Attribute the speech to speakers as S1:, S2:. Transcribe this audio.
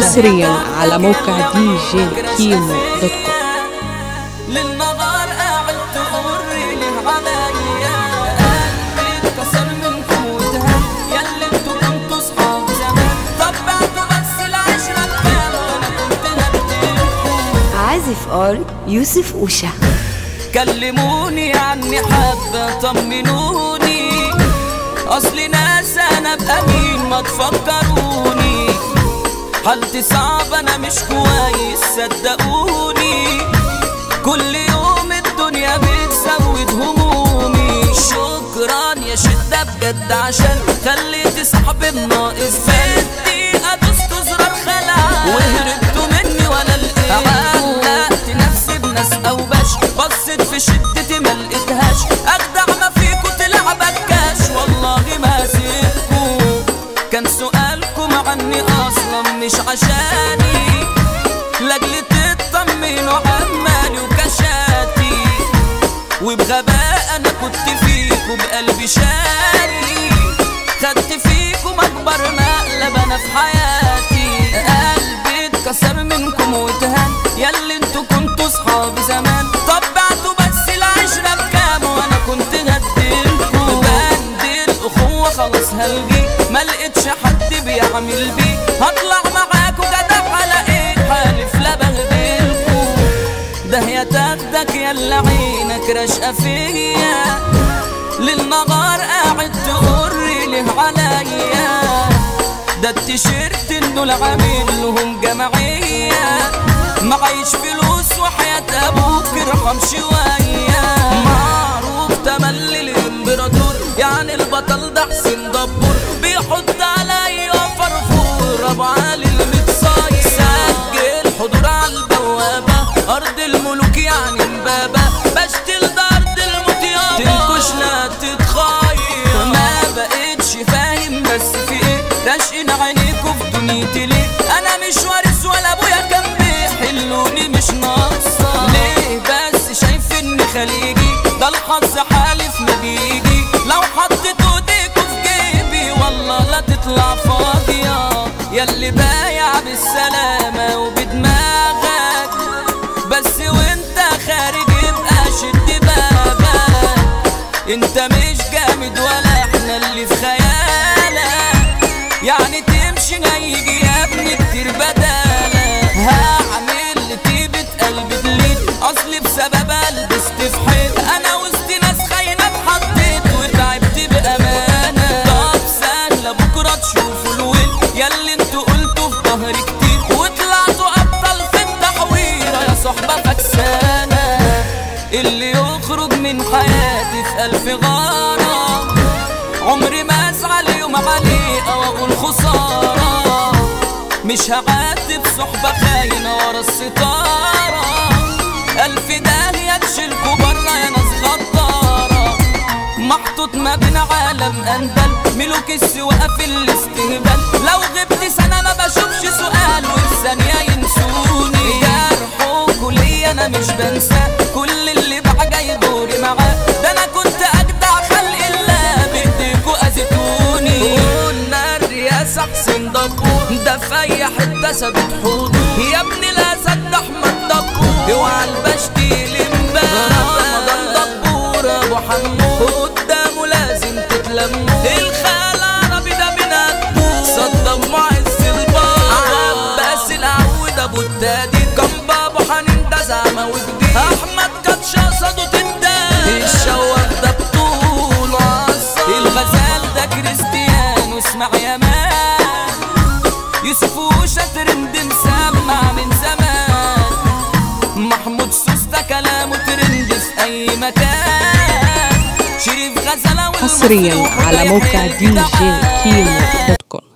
S1: حصريا على موقع دي جي كيمو دوت كوم
S2: للنهار قاعد تقر ليه عليا قلبي اتكسر منكم واتهان ياللي انتوا كنتوا صحاب زمان طب بعتوا بس العشرة بكام وانا كنت هديكم
S3: عازف ار يوسف اوشا
S2: كلموني عني حبة طمنوني اصل ناس انا بأمين ما تفكروني حالتي صعبة انا مش كويس صدقوني كل يوم الدنيا بتزود همومي شكرا يا شدة بجد عشان خليتي صاحبي الناقص فدي ادوست زرار خلع وهربتوا مني وانا لقيت علقت نفسي بناس اوباش بصيت في شدتي ما لقيتهاش اجدع ما فيكوا تلعب الكاش والله ما سيبكوا كان سؤالكم عني اصلا مش عشاني لاجل تطمنوا عمالي وكشاتي وبغباء انا كنت فيكم بقلبي شاري خدت فيكم اكبر مقلب انا في حياتي قلبي اتكسر منكم واتهان ياللي انتوا كنتوا صحابي زمان طب بعتوا بس العشرة بكام وانا كنت هديلكوا بند الاخوة خلاص هلغي ما لقيتش حد بيعمل بيه هطلع معاكوا جدع على ايه حالف لا بهدلكوا ده يا تاخدك يلا عينك راشقة فيا للنهار قاعد تقر ليه عليا ده التيشيرت دول عامل لهم جمعية معيش فلوس وحياة ابوك ارحم شوية معروف تملي الامبراطور يعني البطل ده حسين دبور بيحط عليا فرفور ابو علي المتصاير سجل حضور على البوابة ارض الملوك يعني امبابة بشتل ده ارض المطيابة تنكش لا تتخاير ما بقتش فاهم بس في ايه راشقين عينيكوا في دنيتي ليه انا مش وارث ولا ابويا كان بيحلوني مش ناقصة ليه بس شايف اني خليجي ده الحظ حالف ما بيجي لو حطيت ايديكوا في جيبي والله لا تطلع فاضية ياللي بايع بالسلامة وبدماغك بس وانت خارج يبقى شد بابك انت مش جامد ولا احنا اللي في خيالك يعني تمشي هيجي يا ابني كتير بدالك هعمل لطيبة قلبي دليل اصلي بسبب لبست في حيط انا وسط ناس خاينة اتحطيت وتعبت بامانة طب سهلة بكرة تشوفوا الويل ياللي انتوا قلتوا في ظهري كتير وطلعتوا ابطال في التحويرة يا صحبة فكسانة اللي يخرج من حياتي في ألف غارة عمري ما أسعى اليوم عليه أو أقول خسارة مش هعاتب صحبة خاينة ورا الستارة ألف داهية تشيلكوا برا يا ناس غدارة محطوط ما بين عالم أندل ملوك السواقة في الاستهبال لو غبت سنة ما بشوفش سؤال وفي ثانية ينسوني جرحوكوا ليا أنا مش بنسى كل اللي بقى جاي دوري معاه ده أنا كنت أجدع خلق الله بإيديكوا أذيتوني قلنا الرئاسة حسين دبور ده في أي حتة ثابت حضور يا ابني الأسد أحمد دبور اوعى البشتي لمبارح رمضان دبور أبو حمود قدامه لازم تتلموا الخال عربي ده بنات صدام معز البار عباس العود ابو التادي كان بابو حنين ده زعمة وجديد احمد كاتش قصده تندان الشواف ده بطول عصا الغزال ده كريستيانو اسمع يا مان يوسف وشا ترند مسمع من زمان محمود سوس ده كلامه ترند في اي مكان شريف غزلة
S1: حصريا على موقع دي جي كيمو دوت كوم